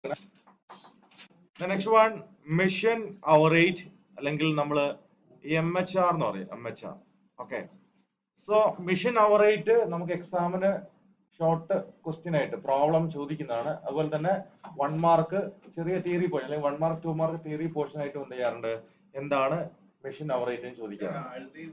next one machine hour rate അല്ലെങ്കിൽ നമ്മൾ M H R എന്ന് പറയും M H R okay so machine hour rate നമുക്ക് എക്സാമിന് ഷോർട്ട് ക്വസ്റ്റ്യൻ ആയിട്ട് പ്രോബ്ലം ചോദിക്കുന്നതാണ് അതുപോലെ തന്നെ വൺ മാർക്ക് ചെറിയ തിയറി പോർഷൻ അല്ലെങ്കിൽ one mark two mark theory portion ആയിട്ട് എന്ത് ചെയ്യാറുണ്ട് എന്താണ് മിഷൻ അവർ റേറ്റ് ചോദിക്കാറുണ്ട്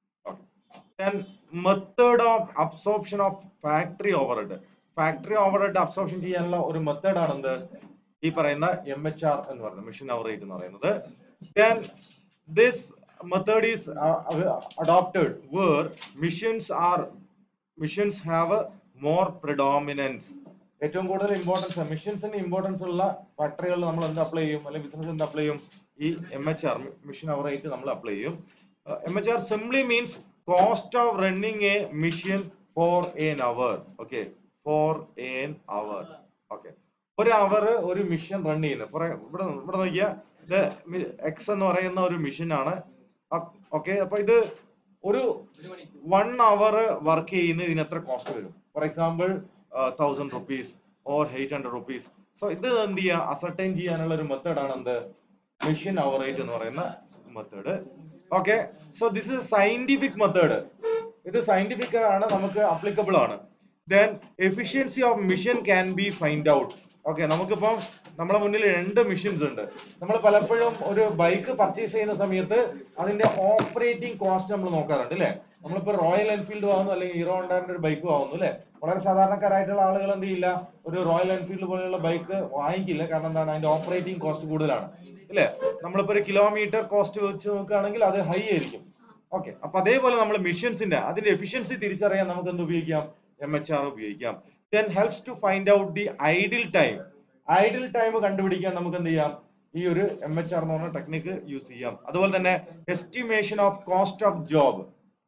then method of absorption of factory overhead factory overhead absorption ചെയ്യാനുള്ള ഒരു മെത്തേഡ് ആണ് എന്ത് ഈ പറയുന്ന എം എച്ച് ആർ എന്ന് പറയുന്നത് മിഷൻ അവർ റേറ്റ് എന്ന് പറയുന്നത് then this method is uh, adopted where missions are missions have a more predominance ഏറ്റവും കൂടുതൽ ഇമ്പോർട്ടൻസ് മിഷൻസിന് ഇമ്പോർട്ടൻസ് ഉള്ള ഫാക്ടറികളിൽ നമ്മൾ എന്ത് അപ്ലൈ ചെയ്യും അല്ലെങ്കിൽ ബിസിനസ് എന്ത് അപ്ലൈ ചെയ്യും ഈ M H R machine hour rate നമ്മൾ അപ്ലൈ ചെയ്യും M H R simply means cost of running a machine for N hour okay for N hour okay ഒരു അവർ ഒരു മിഷൻ റൺ ചെയ്യുന്നത് For a- ഇവിടെ ഇവിടെ നോക്കിയാൽ ഇത് എക്സ് എന്ന് പറയുന്ന ഒരു മിഷൻ ആണ് ഓക്കെ അപ്പൊ ഇത് ഒരു വൺ അവർ വർക്ക് ചെയ്യുന്ന ഇതിന് എത്ര കോസ്റ്റ് വരും for example thousand rupees or eight hundred rupees so ഇത് എന്ത് ചെയ്യുക അസർട്ടൈൻ ചെയ്യാനുള്ള ഒരു മെത്തേഡ് ആണ് എന്ത് മെഷീൻ അവർ റേറ്റ് എന്ന് പറയുന്ന method okay so this is scientific method ഇത് സയന്റിഫിക് ആണ് നമുക്ക് അപ്ലിക്കബിൾ ആണ് then efficiency of machine can be find out okay നമുക്കിപ്പം നമ്മളെ മുന്നിൽ രണ്ട് മെഷീൻസ് ഉണ്ട് നമ്മൾ പലപ്പോഴും ഒരു ബൈക്ക് പർച്ചേസ് ചെയ്യുന്ന സമയത്ത് അതിന്റെ ഓപ്പറേറ്റിംഗ് കോസ്റ്റ് നമ്മൾ നോക്കാറുണ്ട് അല്ലേ നമ്മളിപ്പോ റോയൽ എൻഫീൽഡ് വാങ്ങുന്നു അല്ലെങ്കിൽ ഹീറോ ഹോണ്ടാന്റെ ഒരു ബൈക്ക് വാങ്ങുന്നു അല്ലേ വളരെ സാധാരണക്കാരായിട്ടുള്ള ആളുകൾ എന്ത് ചെയ്യില്ല ഒരു റോയൽ എൻഫീൽഡ് പോലെയുള്ള ബൈക്ക് വാങ്ങിക്കില്ല കാരണം എന്താണ് അതിന്റെ ഓപ്പറേറ്റിംഗ് കോസ്റ്റ് കൂടുതലാണ് ഇല്ലേ നമ്മളിപ്പോ ഒരു കിലോമീറ്റർ കോസ്റ്റ് വെച്ച് നോക്കുകയാണെങ്കിൽ അത് ഹൈ ആയിരിക്കും ഓക്കെ അപ്പൊ അതേപോലെ നമ്മൾ മിഷൻസിന്റെ അതിന്റെ എഫിഷ്യൻസി തിരിച്ചറിയാൻ നമുക്ക് എന്ത് ഉപയോഗിക്കാം എം എച്ച് ആർ ഉപയോഗിക്കാം then helps to find out the idle time idle time കണ്ടുപിടിക്കാൻ നമുക്ക് എന്ത് ചെയ്യാം ഈ ഒരു എം എച്ച് ആർ എന്ന് പറഞ്ഞ ടെക്നിക്ക് യൂസ് ചെയ്യാം അതുപോലെ തന്നെ estimation of cost of job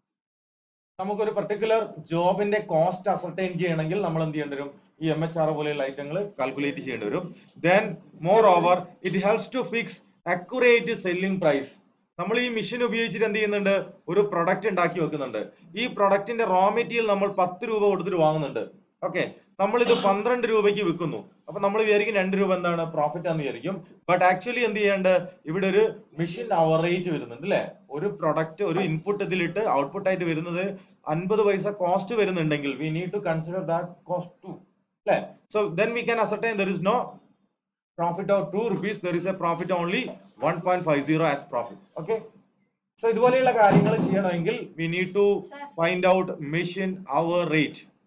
നമുക്കൊരു പർട്ടിക്കുലർ ജോബിന്റെ കോസ്റ്റ് അസർട്ടൈൻ ചെയ്യണമെങ്കിൽ നമ്മൾ എന്ത് ചെയ്യേണ്ടി വരും ഈ എം എച്ച് ആർ പോലെയുള്ള ഐറ്റങ്ങൾ കാൽക്കുലേറ്റ് ചെയ്യേണ്ടി വരും then more over it helps to fix accurate selling price നമ്മൾ ഈ മെഷീൻ ഉപയോഗിച്ചിട്ട് എന്ത് ചെയ്യുന്നുണ്ട് ഒരു പ്രൊഡക്റ്റ് ഉണ്ടാക്കി വെക്കുന്നുണ്ട് ഈ പ്രൊഡക്റ്റിന്റെ റോ മെറ്റീരിയൽ നമ്മൾ പത്ത് രൂപ കൊടുത്തിട്ട് വാങ്ങുന്നുണ്ട് ഓക്കെ നമ്മൾ ഇത് പന്ത്രണ്ട് രൂപയ്ക്ക് വിൽക്കുന്നു അപ്പൊ നമ്മൾ വിചാരിക്കും രണ്ട് രൂപ എന്താണ് പ്രോഫിറ്റ് ആണെന്ന് വിചാരിക്കും ബട്ട് ആക്ച്വലി എന്ത് ചെയ്യേണ്ട ഇവിടെ ഒരു മെഷീൻ അവർ റേറ്റ് വരുന്നുണ്ട് അല്ലെ ഒരു പ്രൊഡക്റ്റ് ഒരു ഇൻപുട്ട് ഇതിലിട്ട് ഔട്ട്പുട്ട് ആയിട്ട് വരുന്നത് അൻപത് പൈസ കോസ്റ്റ് വരുന്നുണ്ടെങ്കിൽ we need to consider that cost too അല്ലെ so then we can ascertain there is no profit of two rupees there is a profit only one point five zero as profit okay so ഇതുപോലെയുള്ള കാര്യങ്ങൾ ചെയ്യണമെങ്കിൽ we need to find out machine hour rate